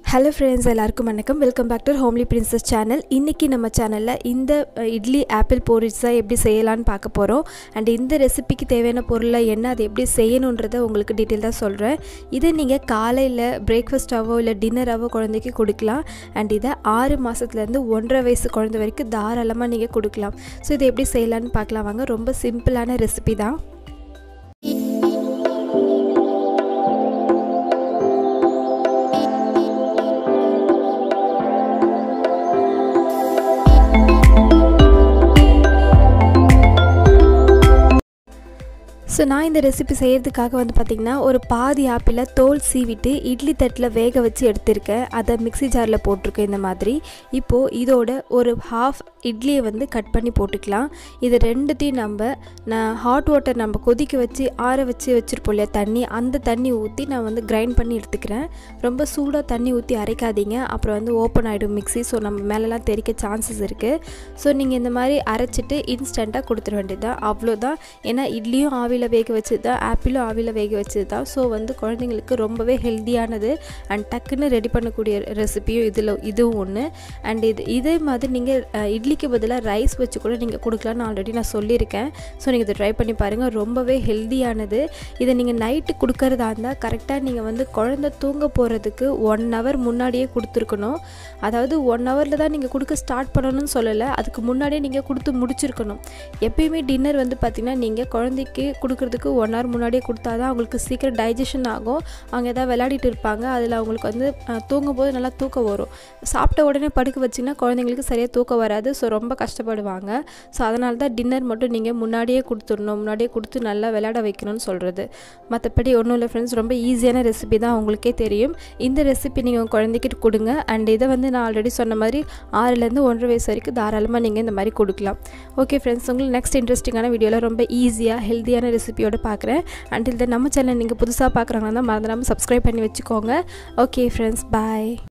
hello friends எல்லாருக்கும் வணக்கம் welcome back to homely princess channel இன்றைக்கி நம்ம சேனலில் இந்த அஹ், இட்லி ஆப்பிள் போரிட்ஸ் தான் எப்படி செய்யலான்னு பார்க்க போகிறோம் அண்ட் இந்த ரெசிபிக்கு தேவையான பொருளை என்ன அதை எப்படி செய்யணுன்றதை உங்களுக்கு டீட்டெயில் தான் சொல்கிறேன் இதை நீங்கள் காலையில் பிரேக்ஃபாஸ்ட்டாவோ இல்லை டின்னராகவோ குழந்தைக்கு கொடுக்கலாம் அண்ட் இதை ஆறு மாதத்துலேருந்து ஒன்றரை வயசு குழந்தை வரைக்கும் தாராளமாக நீங்கள் கொடுக்கலாம் ஸோ இதை எப்படி செய்யலான்னு பார்க்கலாம் வாங்க ரொம்ப சிம்பிளான ரெசிபி தான் ஸோ நான் இந்த ரெசிபி செய்கிறதுக்காக வந்து பார்த்திங்கன்னா ஒரு பாதி ஆப்பிளை தோல் சீவிட்டு இட்லி தட்டில் வேக வச்சு எடுத்திருக்கேன் அதை மிக்ஸி ஜாரில் போட்டிருக்கேன் இந்த மாதிரி இப்போது இதோட ஒரு ஹாஃப் இட்லியை வந்து கட் பண்ணி போட்டுக்கலாம் இது ரெண்டுத்தையும் நம்ம நான் ஹாட் வாட்டர் நம்ம கொதிக்க வச்சு ஆற வச்சு வச்சுருப்போம் இல்லையா தண்ணி அந்த தண்ணி ஊற்றி நான் வந்து கிரைண்ட் பண்ணி எடுத்துக்கிறேன் ரொம்ப சூடாக தண்ணி ஊற்றி அரைக்காதீங்க அப்புறம் வந்து ஓப்பன் ஆகிடும் மிக்ஸி ஸோ நம்ம மேலெலாம் தெறிக்க சான்சஸ் இருக்குது ஸோ நீங்கள் இந்த மாதிரி அரைச்சிட்டு இன்ஸ்டண்ட்டாக கொடுத்துட வேண்டியது தான் அவ்வளோதான் ஏன்னா இட்லியும் ஆவியில் வேக வச்சது தான் ஆப்பிளும் ஆவியில் வேக வச்சது தான் ஸோ வந்து குழந்தைங்களுக்கு ரொம்பவே ஹெல்த்தியானது அண்ட் டக்குன்னு ரெடி பண்ணக்கூடிய ரெசிபியும் இதில் இதுவும் ஒன்று அண்ட் இது இதே மாதிரி நீங்கள் இட்லிக்கு பதிலாக ரைஸ் வச்சு கூட நீங்கள் கொடுக்கலான்னு ஆல்ரெடி நான் சொல்லியிருக்கேன் ஸோ நீங்கள் இதை ட்ரை பண்ணி பாருங்கள் ரொம்பவே ஹெல்த்தியானது இதை நீங்கள் நைட்டு கொடுக்கறதா இருந்தால் கரெக்டாக நீங்கள் வந்து குழந்தை தூங்க போகிறதுக்கு ஒன் ஹவர் முன்னாடியே கொடுத்துருக்கணும் அதாவது ஒன் ஹவரில் தான் நீங்கள் கொடுக்க ஸ்டார்ட் பண்ணணும்னு சொல்லலை அதுக்கு முன்னாடியே நீங்கள் கொடுத்து முடிச்சிருக்கணும் எப்பயுமே டின்னர் வந்து பார்த்திங்கன்னா நீங்கள் குழந்தைக்கு கொடுக்குறதுக்கு ஒன் ஹவர் முன்னாடியே கொடுத்தா தான் அவங்களுக்கு சீக்கிரம் டைஜஷன் ஆகும் அவங்க எதாவது விளையாடிட்டு இருப்பாங்க அதில் அவங்களுக்கு வந்து அஹ், தூங்கும்போது நல்லா தூக்கம் வரும் சாப்பிட்ட உடனே படுக்க வச்சிங்கன்னா குழந்தைங்களுக்கு சரியாக தூக்கம் வராது ஸோ ரொம்ப கஷ்டப்படுவாங்க ஸோ அதனால தான் டின்னர் மட்டும் நீங்கள் முன்னாடியே கொடுத்துடணும் முன்னாடியே கொடுத்து நல்லா விளையாட வைக்கணும்னு சொல்கிறது மற்றபடி ஒன்றும் இல்லை ஃப்ரெண்ட்ஸ் ரொம்ப ஈஸியான ரெசிபி தான் உங்களுக்கே தெரியும் இந்த ரெசிபி நீங்கள் உங்கள் குழந்தைக்கு கொடுங்க அண்ட் இதை வந்து நான் ஆல்ரெடி சொன்ன மாதிரி ஆறுலேருந்து ஒன்றரை வயசு வரைக்கும் தாராளமாக நீங்கள் இந்த மாதிரி கொடுக்கலாம் ஓகே ஃப்ரெண்ட்ஸ் உங்களுக்கு நெக்ஸ்ட் இன்ட்ரெஸ்டிங்கான வீடியோவில் ரொம்ப ஈஸியாக ஹெல்த்தியான ரெசிபியோட பார்க்குறேன் அண்டில் தென் நம்ம சேனல் நீங்கள் புதுசாக பார்க்குறாங்கன்னா தான் மறந்துடாமல் சப்ஸ்கிரைப் பண்ணி வச்சுக்கோங்க ஓகே ஃப்ரெண்ட்ஸ் பாய்